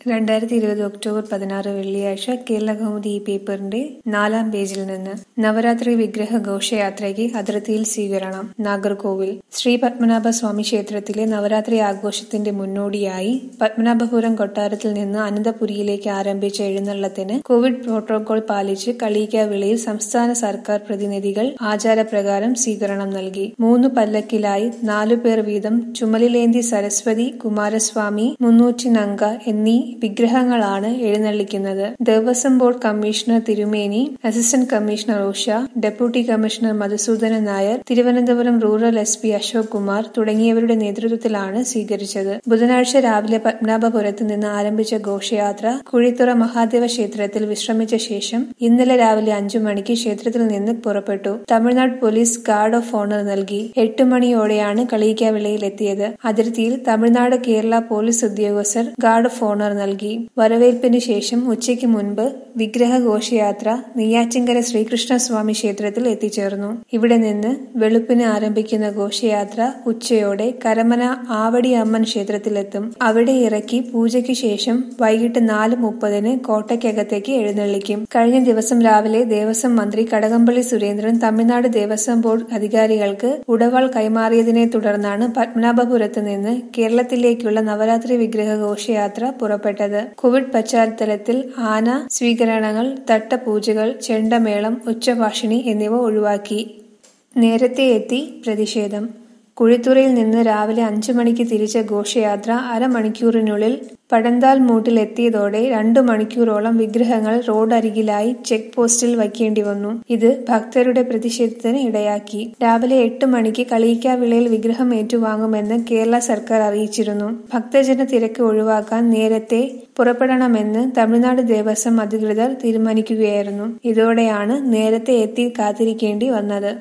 രണ്ടായിരത്തി ഇരുപത് ഒക്ടോബർ പതിനാറ് വെള്ളിയാഴ്ച കേരളകൗമുദി ഈ പേപ്പറിന്റെ നാലാം പേജിൽ നിന്ന് നവരാത്രി വിഗ്രഹ ഘോഷയാത്രയ്ക്ക് അതിർത്തിയിൽ സ്വീകരണം നാഗർകോവിൽ ശ്രീ പത്മനാഭ സ്വാമി ക്ഷേത്രത്തിലെ നവരാത്രി ആഘോഷത്തിന്റെ മുന്നോടിയായി പത്മനാഭപുരം കൊട്ടാരത്തിൽ നിന്ന് അനന്തപുരിയിലേക്ക് ആരംഭിച്ച എഴുന്നള്ളത്തിന് കോവിഡ് പ്രോട്ടോകോൾ പാലിച്ച് കളിയിക്കാവിളയിൽ സംസ്ഥാന സർക്കാർ പ്രതിനിധികൾ ആചാരപ്രകാരം സ്വീകരണം നൽകി മൂന്ന് പല്ലക്കിലായി നാലുപേർ വീതം ചുമലിലേന്തി സരസ്വതി കുമാരസ്വാമി മുന്നൂറ്റി നങ്ക എന്നീ വിഗ്രഹങ്ങളാണ് എഴുന്നള്ളിക്കുന്നത് Devaswom board commissioner Thirumeni assistant commissioner Usha deputy commissioner Madhusoodanan Nair Thiruvananthapuram rural S P Ashok Kumar തുടങ്ങിയവരുടെ നേതൃത്വത്തിലാണ് സ്വീകരിച്ചത് ബുധനാഴ്ച രാവിലെ പത്മനാഭപുരത്ത് നിന്ന് ആരംഭിച്ച ഘോഷയാത്ര കുഴിത്തുറ മഹാദേവ ക്ഷേത്രത്തിൽ വിശ്രമിച്ച ശേഷം ഇന്നലെ രാവിലെ അഞ്ചു മണിക്ക് ക്ഷേത്രത്തിൽ നിന്ന് പുറപ്പെട്ടു Tamil Nadu police guard of honour നൽകി എട്ട് മണിയോടെയാണ് കളിയിക്കാവിളയിൽ എത്തിയത് അതിർത്തിയിൽ തമിഴ്നാട് കേരള പോലീസ് ഉദ്യോഗസ്ഥർ ഗാർഡ് ഓഫ് ഓണർ നൽകി വരവേൽപ്പിന് ശേഷം ഉച്ചയ്ക്ക് മുൻപ് വിഗ്രഹ ഘോഷയാത്ര നെയ്യാറ്റിങ്കര ശ്രീകൃഷ്ണസ്വാമി ക്ഷേത്രത്തിൽ എത്തിച്ചേർന്നു ഇവിടെ നിന്ന് വെളുപ്പിന് ആരംഭിക്കുന്ന ഘോഷയാത്ര ഉച്ചയോടെ കരമന ആവടി അമ്മൻ ക്ഷേത്രത്തിലെത്തും അവിടെ ഇറക്കി പൂജയ്ക്ക് ശേഷം വൈകിട്ട് നാല് മുപ്പതിന് കോട്ടയ്ക്കകത്തേക്ക് എഴുന്നള്ളിക്കും കഴിഞ്ഞ ദിവസം രാവിലെ ദേവസ്വം മന്ത്രി കടകംപള്ളി സുരേന്ദ്രൻ തമിഴ്നാട് ദേവസ്വം ബോർഡ് അധികാരികൾക്ക് ഉടവാൾ കൈമാറിയതിനെ തുടർന്നാണ് പത്മനാഭപുരത്ത് നിന്ന് കേരളത്തിലേക്കുള്ള നവരാത്രി വിഗ്രഹ ഘോഷയാത്ര പുറപ്പെട്ടത് കോവിഡ് പശ്ചാത്തലത്തിൽ ആന സ്വീകരണങ്ങൾ തട്ടപൂജകൾ ചെണ്ടമേളം ഉച്ചഭാഷിണി എന്നിവ ഒഴിവാക്കി നേരത്തെ എത്തി പ്രതിഷേധം കുഴിത്തുറയിൽ നിന്ന് രാവിലെ അഞ്ചു മണിക്ക് തിരിച്ച ഘോഷയാത്ര അരമണിക്കൂറിനുള്ളിൽ പടന്താൽ മൂട്ടിലെത്തിയതോടെ രണ്ടു മണിക്കൂറോളം വിഗ്രഹങ്ങൾ റോഡരികിലായി ചെക്ക് പോസ്റ്റിൽ വയ്ക്കേണ്ടി വന്നു ഇത് ഭക്തരുടെ പ്രതിഷേധത്തിന് ഇടയാക്കി രാവിലെ എട്ട് മണിക്ക് കളിയിക്കാവിളയിൽ വിഗ്രഹം ഏറ്റുവാങ്ങുമെന്ന് കേരള സർക്കാർ അറിയിച്ചിരുന്നു ഭക്തജന തിരക്ക് ഒഴിവാക്കാൻ നേരത്തെ പുറപ്പെടണമെന്ന് തമിഴ്നാട് ദേവസ്വം അധികൃതർ തീരുമാനിക്കുകയായിരുന്നു ഇതോടെയാണ് നേരത്തെ എത്തി കാത്തിരിക്കേണ്ടി വന്നത്